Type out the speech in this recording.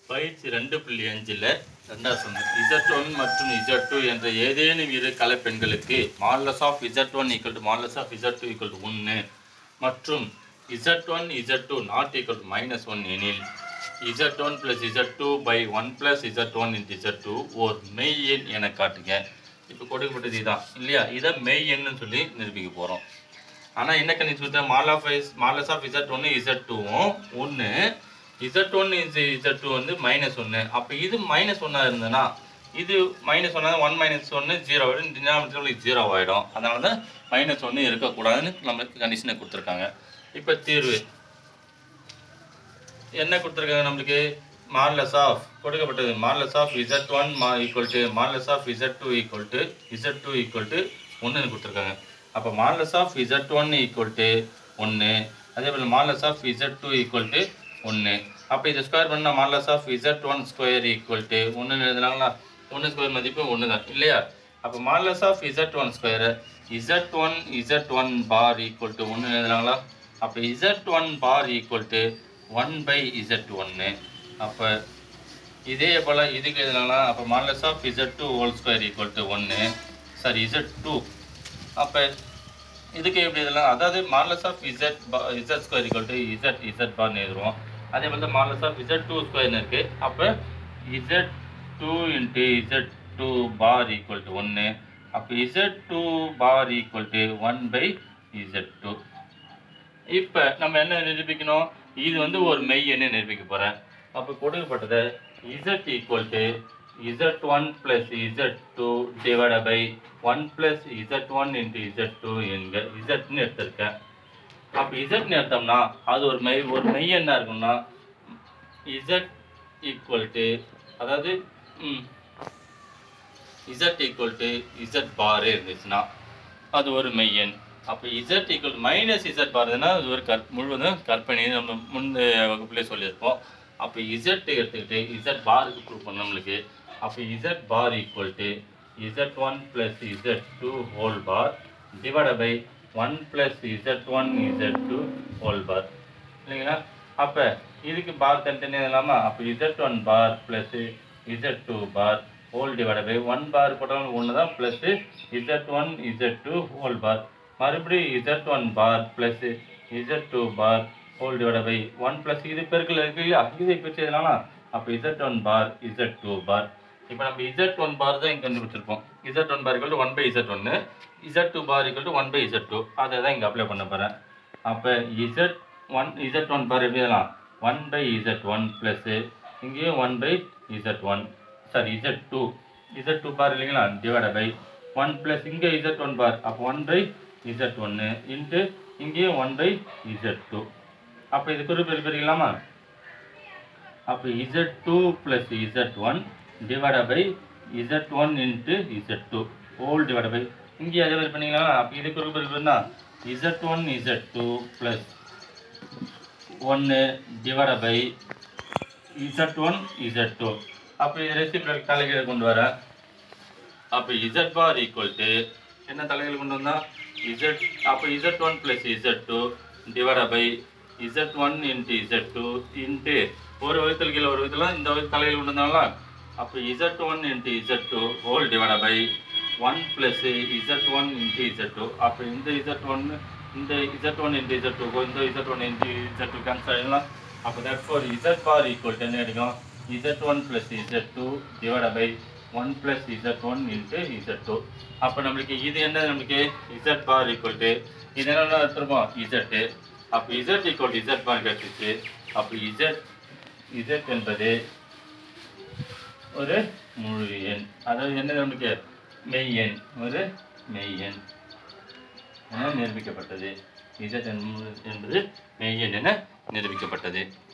பயிற்சி ரெண்டு புள்ளி அஞ்சில் ரெண்டாவது சொன்னேன் இசட் ஒன் மற்றும் இசட் டூ என்ற ஏதேனும் இரு கலப்பெண்களுக்கு modulus of Z one equal to modulus of Z two equal to ஒன்று மற்றும் Z one Z two not equal to minus one எனில் Z one plus Z two by one plus Z one into Z two ஓர் மெய் எண் என காட்டுங்க இப்போ கொடுக்கப்பட்டது இதான் இல்லையா இதை மெய் எண்ணுன்னு சொல்லி நிரூபிக்க போகிறோம் ஆனால் என்ன கணிச்சு கொடுத்தா mod of is modulus of Z ஒன்று இசட் டூவும் ஒன்று இசட் ஒன் இசட் டூ வந்து மைனஸ் ஒன்று அப்போ இது மைனஸ் ஒன்னாக இருந்ததுன்னா இது மைனஸ் ஒன்னா ஒன் மைனஸ் ஒன்று ஜீரோ ஆகிடும் டினாமினேட்டர் ஜீரோ ஆகிடும் அதனால தான் மைனஸ் ஒன்று இருக்கக்கூடாதுன்னு நம்மளுக்கு கண்டிஷனை கொடுத்துருக்காங்க இப்போ தீர்வு என்ன கொடுத்துருக்காங்க நம்மளுக்கு மார்லஸ் ஆஃப் கொடுக்கப்பட்டது மார்லஸ் ஆஃப் இசட் ஒன் மா equal to modulus of Z two equal to Z two equal to ஒன்றுன்னு கொடுத்துருக்காங்க அப்போ modulus of Z one equal to ஒன்று அதே போல் modulus of Z two equal to ஒன்று அப்போ இதை ஸ்கொயர் பண்ணால் modulus of Z one square equal to ஒன்றுன்னு எழுதுனாங்களா ஒன்று ஸ்கொயர் மதிப்பு ஒன்று தான் இல்லையா அப்போ modulus of Z one square Z one Z one bar equal to ஒன்று எழுதுனாங்களா அப்போ Z one bar equal to one by Z ஒன்று அப்போ இதே போல் இதுக்கு எழுதலாம் அப்போ modulus of Z two whole square equal to ஒன்று சாரி இசட் டூ அப்போ இதுக்கு எப்படி எழுதலாம் அதாவது modulus of Z bar Z square equal to Z Z பார்னு எழுதுவோம் அதே மாதிரி மாடலஸ் ஆஃப் இசட் டூ ஸ்கொயர்னு இருக்குது அப்போ Z two into Z two bar equal to ஒன்று அப்போ Z two bar equal to one by Z two இப்போ நம்ம என்ன நிரூபிக்கணும் இது வந்து ஒரு மெய் எண்ணை நிரூபிக்க போகிறேன் அப்போ கொடுக்கப்பட்டதை Z equal to Z one plus Z two divide by one plus Z one into Z two என்க இசட்னு எடுத்திருக்கேன் அப்போ இசட்னு எடுத்தோம்னா அது ஒரு மெய் ஒரு மெய் என்ன இருக்கும்னா இசட் ஈக்குவல் டு அதாவது Z equal to Z bar இருந்துச்சுன்னா அது ஒரு மெய்யன் அப்போ இசட் ஈக்குவல் மைனஸ் இசட் பாருதுன்னா அது ஒரு கற் முழுவதும் கற்பனை நம்ம முந்தைய வகுப்புலேயே சொல்லியிருப்போம் அப்போ இசட் எடுத்துக்கிட்டு இசட் பாருக்கு ப்ரூவ் பண்ண நம்மளுக்கு அப்போ Z bar equal to Z one plus Z two whole bar divide by one plus Z one Z two whole bar இல்லைங்களா அப்போ இதுக்கு பார் தனித்தனியாக இல்லாமல் அப்போ Z one bar plus Z two bar whole divide by one bar போட்டாலும் ஒன்று தான் plus Z one Z two whole bar மறுபடியும் Z one bar plus Z two bar whole divide by one plus இது பெருக்கில் இருக்கு இல்லையா இதை பிரிச்சு எதுனால அப்போ Z one bar Z two bar இப்போ நம்ம இசட் ஒன் பார் தான் இங்கே கண்டுபிடிச்சிருப்போம் Z one bar equal one by Z ஒன்று Z two bar equal one by Z two அதை தான் இங்கே அப்ளை பண்ண போகிறேன் அப்போ Z one Z one bar எப்படி எழுதலாம் one by Z one plus இங்கேயும் one by Z one sorry Z two Z two bar இல்லைங்களா டிவைட் பை ஒன் ப்ளஸ் இங்கே இசட் ஒன் பார் அப்போ ஒன் பை இசட் ஒன்று இன்ட்டு இங்கேயும் one by Z two அப்போ இது குறிப்பிட்டு பிரிக்கலாமா அப்போ Z two plus Z one divide by Z one into Z two whole divide by இங்கே அதே மாதிரி பண்ணிக்கலாம் அப்போ இது குறிப்பிட்டு Z one Z two plus ஒன்று divide by Z one Z two அப்போ இது ரெசிபிள் தலைகீழ கொண்டு வரேன் அப்போ இசட் பார் ஈக்குவல் டு என்ன தலைகள் கொண்டு வந்தா இசட் அப்போ Z one plus Z two divide by Z one into Z two into ஒரு வகுத்தல் கீழே ஒரு வகுத்தலாம் இந்த வகுத்து தலைகள் கொண்டு வந்தாங்களா அப்போ Z one into Z two whole divide by one plus Z one into Z two அப்போ இந்த இசட் ஒன்று இந்த Z one into Z two இந்த Z one into Z two cancel ஆகிடலாம் அப்போ therefore Z bar equal என்ன எடுக்கும் Z one plus Z two divide by one plus Z one into Z two அப்போ நம்மளுக்கு இது என்ன நம்மளுக்கு இசட் பார் ஈக்குவல் டு இது என்ன எடுத்துருப்போம் இசட்டு அப்போ Z equal to Z bar கிடச்சிச்சு அப்போ இசட் இசட் என்பது ஒரு முழு எண் அதாவது என்ன நமக்கு மெய் எண் ஒரு மெய் எண் என நிரூபிக்கப்பட்டது இசட் என்பது மெய் எண் என நிரூபிக்கப்பட்டது